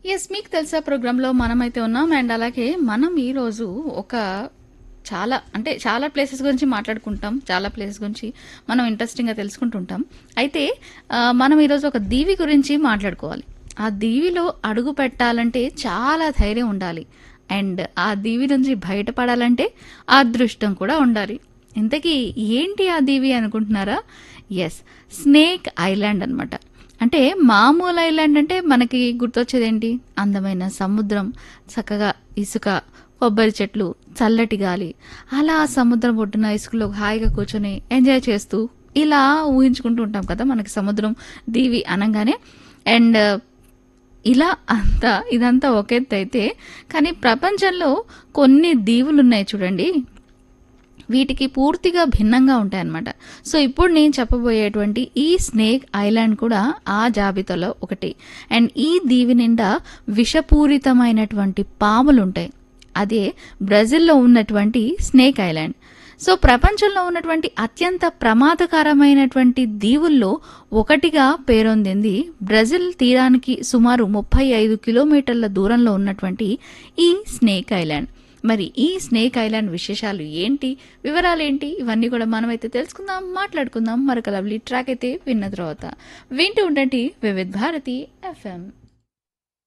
yes మీకు తెలుసా ప్రోగ్రాంలో మనమైతే ఉన్నాం అండ్ అలాగే మనం ఈరోజు ఒక చాలా అంటే చాలా ప్లేసెస్ గురించి మాట్లాడుకుంటాం చాలా ప్లేసెస్ గురించి మనం ఇంట్రెస్టింగ్గా తెలుసుకుంటుంటాం అయితే ఆ, మనం ఈరోజు ఒక దీవి గురించి మాట్లాడుకోవాలి ఆ దీవిలో అడుగు పెట్టాలంటే చాలా ధైర్యం ఉండాలి అండ్ ఆ దీవి నుంచి బయటపడాలంటే ఆ అదృష్టం కూడా ఉండాలి ఇంతకీ ఏంటి ఆ దీవి అనుకుంటున్నారా ఎస్ స్నేక్ ఐలాండ్ అన్నమాట అంటే మామూలు ఐలాండ్ అంటే మనకి గుర్తొచ్చేది ఏంటి అందమైన సముద్రం చక్కగా ఇసుక కొబ్బరి చెట్లు చల్లటి గాలి అలా ఆ సముద్రం ఒడ్డున ఇసుకలో హాయిగా కూర్చొని ఎంజాయ్ చేస్తూ ఇలా ఊహించుకుంటూ ఉంటాం కదా మనకి సముద్రం దీవి అనగానే అండ్ ఇలా అంతా ఇదంతా ఒక ఎత్తు అయితే కానీ ప్రపంచంలో కొన్ని దీవులు ఉన్నాయి చూడండి వీటికి పూర్తిగా భిన్నంగా ఉంటాయన్నమాట సో ఇప్పుడు నేను చెప్పబోయేటువంటి ఈ స్నేక్ ఐలాండ్ కూడా ఆ జాబితాలో ఒకటి అండ్ ఈ దీవి నిండా విషపూరితమైనటువంటి పాములు ఉంటాయి అదే బ్రెజిల్లో ఉన్నటువంటి స్నేక్ ఐలాండ్ సో ప్రపంచంలో ఉన్నటువంటి అత్యంత ప్రమాదకరమైనటువంటి దీవుల్లో ఒకటిగా పేరొందింది బ్రెజిల్ తీరానికి సుమారు ముప్పై ఐదు కిలోమీటర్ల దూరంలో ఉన్నటువంటి ఈ స్నేక్ ఐలాండ్ మరి ఈ స్నేక్ ఐలాండ్ విశేషాలు ఏంటి వివరాలు ఏంటి ఇవన్నీ కూడా మనమైతే తెలుసుకుందాం మాట్లాడుకుందాం మరొక లవ్లీ ట్రాక్ అయితే విన్న తర్వాత వింటూ ఉండండి వివిధ్ భారతి ఎఫ్ఎం